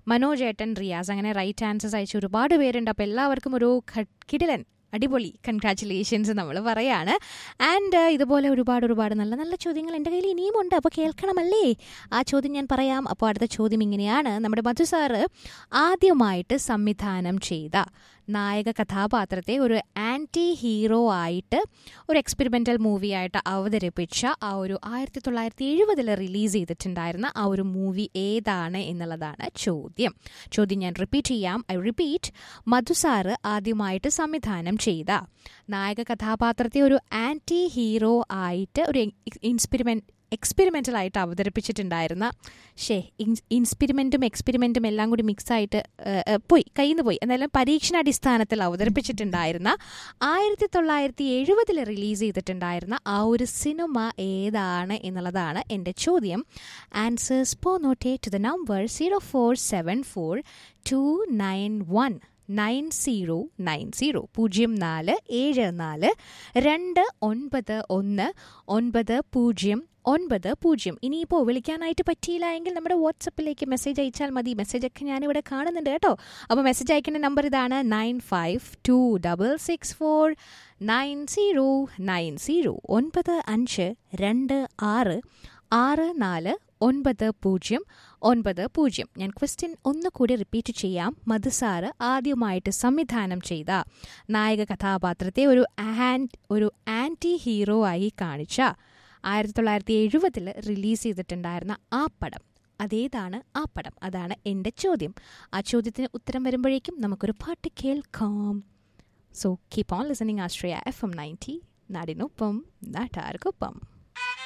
മനോജ് ഏട്ടൻ റിയാസ് അങ്ങനെ right answers അയച്ച ഒരുപാട് പേരുണ്ട് അപ്പോൾ എല്ലാവർക്കും ഒരു ഖ- കിടിലൻ അടിപൊളി കൺഗ്രാറ്റുലേഷൻസ് നമ്മൾ പറയാണ് ആൻഡ് ഇതുപോലെ ഒരുപാട് ഒരുപാട് നല്ല നല്ല ചോദ്യങ്ങൾ എൻ്റെ കയ്യിൽ ഇനിയും ഉണ്ട് അപ്പോൾ കേൾക്കണമല്ലേ ആ ചോദ്യം ഞാൻ പറയാം അപ്പോൾ അടുത്ത ചോദ്യം ഇങ്ങനെയാണ് നമ്മുടെ മധു സാറ് ആദ്യമായിട്ട് സംവിധാനം ചെയ്ത നായക കഥാപാത്രത്തെ ഒരു ആൻറ്റി ഹീറോ ആയിട്ട് ഒരു എക്സ്പെരിമെൻ്റൽ മൂവി ആയിട്ട് അവതരിപ്പിച്ച ആ ഒരു ആയിരത്തി തൊള്ളായിരത്തി എഴുപതിൽ റിലീസ് ചെയ്തിട്ടുണ്ടായിരുന്ന ആ ഒരു മൂവി ഏതാണ് എന്നുള്ളതാണ് ചോദ്യം ചോദ്യം ഞാൻ റിപ്പീറ്റ് ചെയ്യാം ഐ റിപ്പീറ്റ് മധുസാറ് ആദ്യമായിട്ട് സംവിധാനം ചെയ്ത നായക കഥാപാത്രത്തെ ഒരു ആൻറ്റി ഹീറോ ആയിട്ട് ഒരു ഇൻസ്പിരിമെൻ്റ് എക്സ്പെരിമെൻ്റൽ ആയിട്ട് അവതരിപ്പിച്ചിട്ടുണ്ടായിരുന്ന ഷേ ഇൻസ്പിരിമെൻറ്റും എക്സ്പെരിമെൻറ്റും എല്ലാം കൂടി മിക്സായിട്ട് പോയി കയ്യിൽ നിന്ന് പോയി എന്നാലും പരീക്ഷണാടിസ്ഥാനത്തിൽ അവതരിപ്പിച്ചിട്ടുണ്ടായിരുന്ന ആയിരത്തി തൊള്ളായിരത്തി എഴുപതിൽ റിലീസ് ചെയ്തിട്ടുണ്ടായിരുന്ന ആ ഒരു സിനിമ ഏതാണ് എന്നുള്ളതാണ് എൻ്റെ ചോദ്യം ആൻസേഴ്സ് പോ note to the number zero four seven four two nine one nine zero nine zero പൂജ്യം നാല് ഏഴ് നാല് രണ്ട് ഒൻപത് ഒന്ന് ഒൻപത് പൂജ്യം ഒൻപത് പൂജ്യം ഇനിയിപ്പോൾ വിളിക്കാനായിട്ട് പറ്റിയില്ല എങ്കിൽ നമ്മുടെ വാട്സപ്പിലേക്ക് മെസ്സേജ് അയച്ചാൽ മതി മെസ്സേജൊക്കെ ഞാനിവിടെ കാണുന്നുണ്ട് കേട്ടോ അപ്പോൾ മെസ്സേജ് അയക്കേണ്ട നമ്പർ ഇതാണ് nine five two double six four nine zero nine zero ഒൻപത് അഞ്ച് രണ്ട് ആറ് ആറ് നാല് ഒൻപത് പൂജ്യം ഒൻപത് പൂജ്യം ഞാൻ ക്വസ്റ്റ്യൻ ഒന്നുകൂടി റിപ്പീറ്റ് ചെയ്യാം മധുസാറ് ആദ്യമായിട്ട് സംവിധാനം ചെയ്ത നായക കഥാപാത്രത്തെ ഒരു ആൻ ഒരു ആൻറ്റി ഹീറോ ആയി കാണിച്ച ആയിരത്തി തൊള്ളായിരത്തി എഴുപതിൽ റിലീസ് ചെയ്തിട്ടുണ്ടായിരുന്ന ആ പടം അതേതാണ് ആ പടം അതാണ് എൻ്റെ ചോദ്യം ആ ചോദ്യത്തിന് ഉത്തരം വരുമ്പോഴേക്കും നമുക്കൊരു പാട്ട് കേൾക്കാം so keep on listening Ashraya F M ninety നാടിനൊപ്പം നാട്ടാർക്കൊപ്പം